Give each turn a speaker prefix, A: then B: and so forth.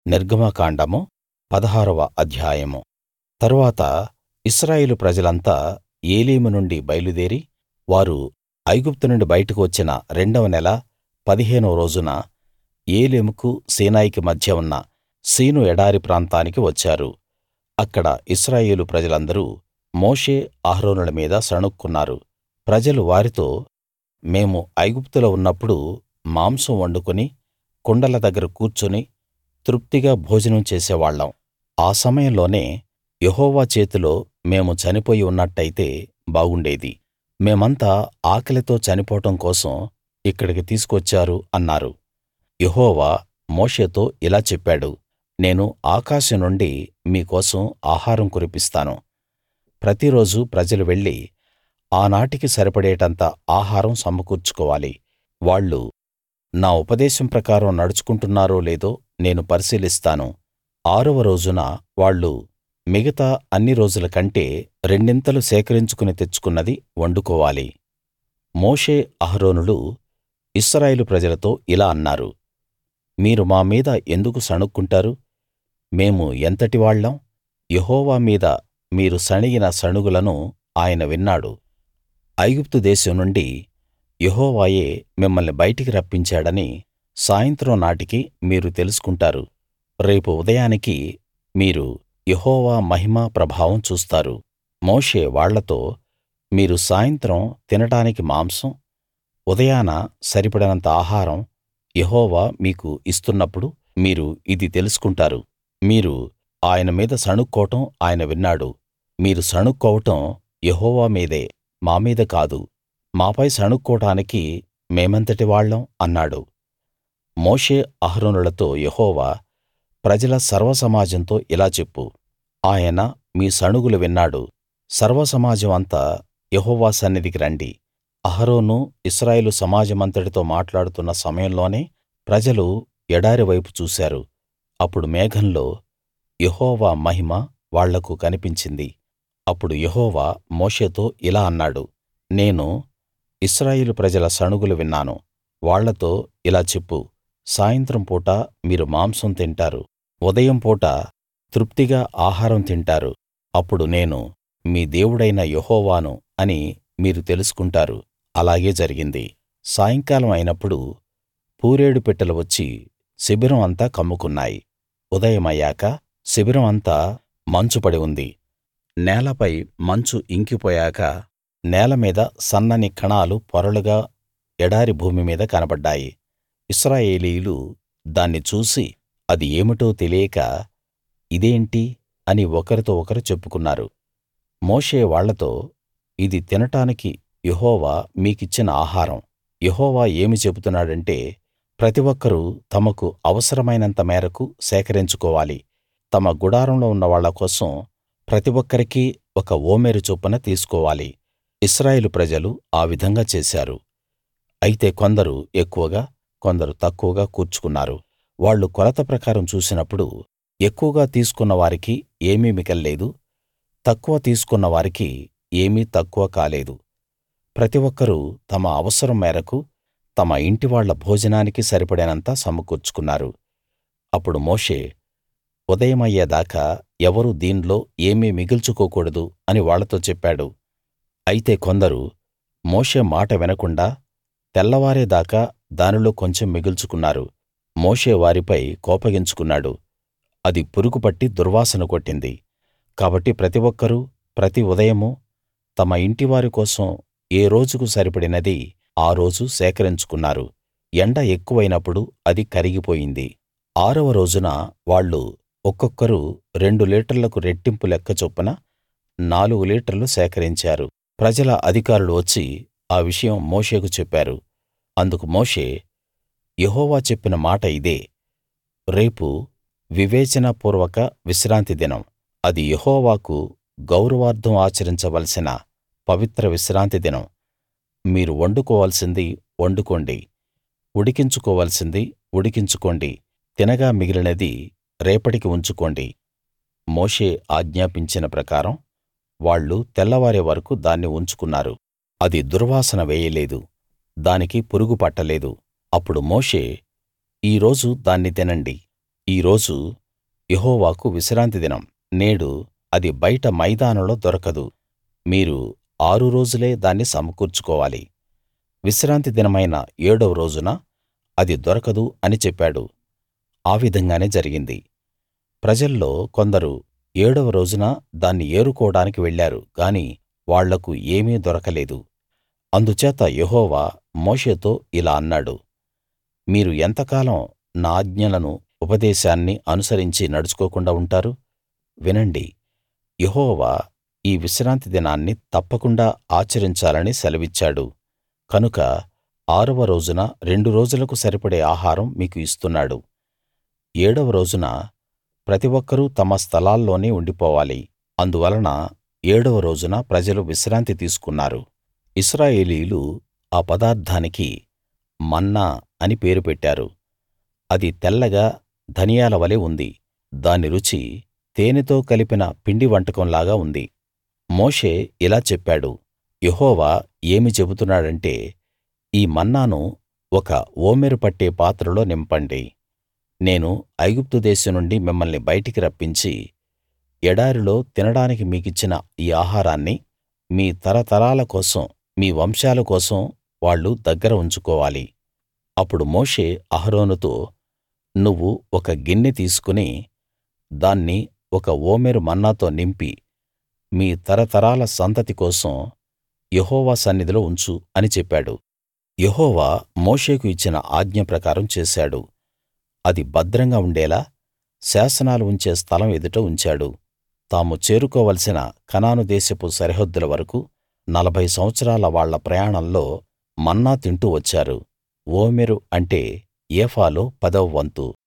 A: నిర్గమకాండము పదహారవ అధ్యాయము తరువాత ఇశ్రాయేలు ప్రజలంతా ఏలీము నుండి బయలుదేరి వారు ఐగుప్తు నుండి బయటకు వచ్చిన రెండవ నెల పదిహేనో రోజున ఏలీముకు సీనాయికి మధ్య ఉన్న సీను ఎడారి ప్రాంతానికి వచ్చారు అక్కడ ఇశ్రాయేలు ప్రజలందరూ మోషే అహరోనుల మీద సణుక్కున్నారు ప్రజలు వారితో మేము ఐగుప్తులో ఉన్నప్పుడు మాంసం వండుకుని కుండల దగ్గర కూర్చుని తృప్తిగా భోజనం చేసేవాళ్ళం ఆ సమయంలోనే యెహోవా చేతిలో మేము చనిపోయి ఉన్నట్టయితే బాగుండేది మేమంతా ఆకలితో చనిపోవడం కోసం ఇక్కడికి తీసుకువచ్చారు అన్నారు యెహోవా మోషేతో ఇలా చెప్పాడు నేను ఆకాశం నుండి మీ కోసం ఆహారం కురిపిస్తాను ప్రతిరోజూ ప్రజలు వెళ్లి ఆనాటికి సరిపడేటంత ఆహారం సమకూర్చుకోవాలి వాళ్ళు నా ఉపదేశం ప్రకారం నడుచుకుంటున్నారో లేదో నేను పరిశీలిస్తాను ఆరవ రోజున వాళ్ళు మిగతా అన్ని రోజుల కంటే రెండింతలు సేకరించుకుని తెచ్చుకున్నది వండుకోవాలి మోషే అహరోనులు ఇశ్రాయేలు ప్రజలతో ఇలా అన్నారు మీరు మా మీద ఎందుకు సణుక్కుంటారు మేము ఎంతటి వాళ్ళం యెహోవా మీద మీరు సణిగిన సణుగులను ఆయన విన్నాడు ఐగుప్తు దేశం నుండి యెహోవాయే మిమ్మల్ని బయటికి రప్పించాడని సాయంత్రం నాటికి మీరు తెలుసుకుంటారు రేపు ఉదయానికి మీరు యెహోవా మహిమ ప్రభావం చూస్తారు మోషే వాళ్ళతో మీరు సాయంత్రం తినడానికి మాంసం ఉదయాన సరిపడినంత ఆహారం యెహోవా మీకు ఇస్తున్నప్పుడు మీరు ఇది తెలుసుకుంటారు మీరు ఆయన మీద సణుక్కోవడం ఆయన విన్నాడు మీరు సణుక్కోవడం యెహోవా మీదే మా మీద కాదు మాపై సణుక్కోడానికి మేమెంతటి వాళ్ళం అన్నాడు మోషే అహరోనులతో యెహోవా ప్రజల సర్వసమాజంతో ఇలా చెప్పు ఆయన మీ సణుగులు విన్నాడు సర్వసమాజం అంతా యెహోవా సన్నిధికి రండి అహరోను ఇశ్రాయేలు సమాజమంతటితో మాట్లాడుతున్న సమయంలోనే ప్రజలు ఎడారి వైపు చూశారు అప్పుడు మేఘంలో యెహోవా మహిమ వాళ్లకు కనిపించింది అప్పుడు యెహోవా మోషేతో ఇలా అన్నాడు నేను ఇశ్రాయేలు ప్రజల సణుగులు విన్నాను వాళ్ళతో ఇలా చెప్పు సాయంత్రం పూట మీరు మాంసం తింటారు ఉదయం పూట తృప్తిగా ఆహారం తింటారు అప్పుడు నేను మీ దేవుడైన యెహోవాను అని మీరు తెలుసుకుంటారు అలాగే జరిగింది సాయంకాలం అయినప్పుడు పూరేడు పిట్టలు వచ్చి శిబిరం అంతా కమ్ముకున్నాయి ఉదయమయ్యాక శిబిరం అంతా మంచు పడి ఉంది నేలపై మంచు ఇంకిపోయాక నేల మీద సన్నని కణాలు పొరలుగా ఎడారి భూమి మీద కనబడ్డాయి ఇశ్రాయేలీయులు దాన్ని చూసి అది ఏమిటో తెలియక ఇదేంటి అని ఒకరితో ఒకరు చెప్పుకున్నారు మోషే వాళ్ళతో ఇది తినడానికి యెహోవా మీకిచ్చిన ఆహారం యెహోవా ఏమి చెబుతున్నాడంటే ప్రతి ఒక్కరూ తమకు అవసరమైనంత మేరకు సేకరించుకోవాలి తమ గుడారంలో ఉన్న వాళ్ళ కోసం ప్రతి ఒక్కరికీ ఒక ఓమెరు చొప్పున తీసుకోవాలి ఇశ్రాయేలు ప్రజలు ఆ విధంగా చేశారు అయితే కొందరు ఎక్కువగా కొందరు తక్కువగా కూర్చుకున్నారు వాళ్ళు కొలత ప్రకారం చూసినప్పుడు ఎక్కువగా తీసుకున్న వారికి ఏమీ మిగల్లేదు తక్కువ తీసుకున్న వారికి ఏమీ తక్కువ కాలేదు ప్రతి ఒక్కరూ తమ అవసరం మేరకు తమ ఇంటివాళ్ళ భోజనానికి సరిపడినంత సమకూర్చుకున్నారు అప్పుడు మోషే ఉదయమయ్యేదాకా ఎవరూ దీన్లో ఏమీ మిగుల్చుకోకూడదు అని వాళ్ళతో చెప్పాడు అయితే కొందరు మోషే మాట వినకుండా తెల్లవారే దాకా దానిలో కొంచెం మిగుల్చుకున్నారు మోషే వారిపై కోపగించుకున్నాడు అది పురుగు పట్టి దుర్వాసన కొట్టింది కాబట్టి ప్రతి ఒక్కరూ ప్రతి ఉదయమూ తమ ఇంటివారి కోసం ఏ రోజుకు సరిపడినది ఆ రోజు సేకరించుకున్నారు ఎండ ఎక్కువైనప్పుడు అది కరిగిపోయింది ఆరవ రోజున వాళ్ళు ఒక్కొక్కరు రెండు లీటర్లకు రెట్టింపు లెక్క చొప్పున నాలుగు లీటర్లు సేకరించారు ప్రజల అధికారులు వచ్చి ఆ విషయం మోషేకు చెప్పారు అందుకు మోషే యెహోవా చెప్పిన మాట ఇదే రేపు వివేచన పూర్వక విశ్రాంతి దినం అది యెహోవాకు గౌరవార్థం ఆచరించవలసిన పవిత్ర విశ్రాంతి దినం మీరు వండుకోవాల్సింది వండుకోండి ఉడికించుకోవాల్సింది ఉడికించుకోండి తినగా మిగిలినది రేపటికి ఉంచుకోండి మోషే ఆజ్ఞాపించిన ప్రకారం వాళ్ళు తెల్లవారే వరకూ దాన్ని ఉంచుకున్నారు అది దుర్వాసన వేయలేదు దానికి పురుగు పట్టలేదు అప్పుడు మోషే ఈ రోజు దాన్ని తినండి ఈ రోజు యెహోవాకు విశ్రాంతి దినం నేడు అది బయట మైదానంలో దొరకదు మీరు ఆరు రోజులే దాన్ని సమకూర్చుకోవాలి విశ్రాంతి దినమైన ఏడవ రోజున అది దొరకదు అని చెప్పాడు ఆ విధంగానే జరిగింది ప్రజల్లో కొందరు ఏడవ రోజున దాన్ని ఏరుకోడానికి వెళ్ళారు గాని వాళ్లకు ఏమీ దొరకలేదు అందుచేత యెహోవా మోషేతో ఇలా అన్నాడు మీరు ఎంతకాలం నా ఆజ్ఞలను ఉపదేశాన్ని అనుసరించి నడుచుకోకుండా ఉంటారు వినండి యెహోవా ఈ విశ్రాంతి దినాన్ని తప్పకుండా ఆచరించాలని సెలవిచ్చాడు కనుక ఆరవ రోజున రెండు రోజులకు సరిపడే ఆహారం మీకు ఇస్తున్నాడు ఏడవ రోజున ప్రతి ఒక్కరూ తమ స్థలాల్లోనే ఉండిపోవాలి అందువలన ఏడవ రోజున ప్రజలు విశ్రాంతి తీసుకున్నారు ఇశ్రాయేలీయులు ఆ పదార్థానికి మన్నా అని పేరు పెట్టారు అది తెల్లగా ధనియాల వలె ఉంది దాని రుచి తేనెతో కలిపిన పిండి వంటకంలాగా ఉంది మోషే ఇలా చెప్పాడు యెహోవా ఏమి చెబుతున్నాడంటే ఈ మన్నాను ఒక ఓమెరు పట్టే పాత్రలో నింపండి నేను ఐగుప్తు దేశం నుండి మిమ్మల్ని బయటికి రప్పించి ఎడారిలో తినడానికి మీకిచ్చిన ఈ ఆహారాన్ని మీ తరతరాల కోసం మీ వంశాల కోసం వాళ్ళు దగ్గర ఉంచుకోవాలి అప్పుడు మోషే అహరోనుతో నువ్వు ఒక గిన్నె తీసుకుని దాన్ని ఒక ఓమెరు మన్నాతో నింపి మీ తరతరాల సంతతి కోసం యెహోవా సన్నిధిలో ఉంచు అని చెప్పాడు యెహోవా మోషేకు ఇచ్చిన ఆజ్ఞ ప్రకారం చేశాడు అది భద్రంగా ఉండేలా శాసనాలు ఉంచే స్థలం ఎదుట ఉంచాడు తాము చేరుకోవలసిన కనాను దేశపు సరిహద్దుల వరకూ నలభై సంవత్సరాల వాళ్ళ ప్రయాణంలో మన్నా తింటూ వచ్చారు ఓమెరు అంటే ఏఫాలో పదవ వంతు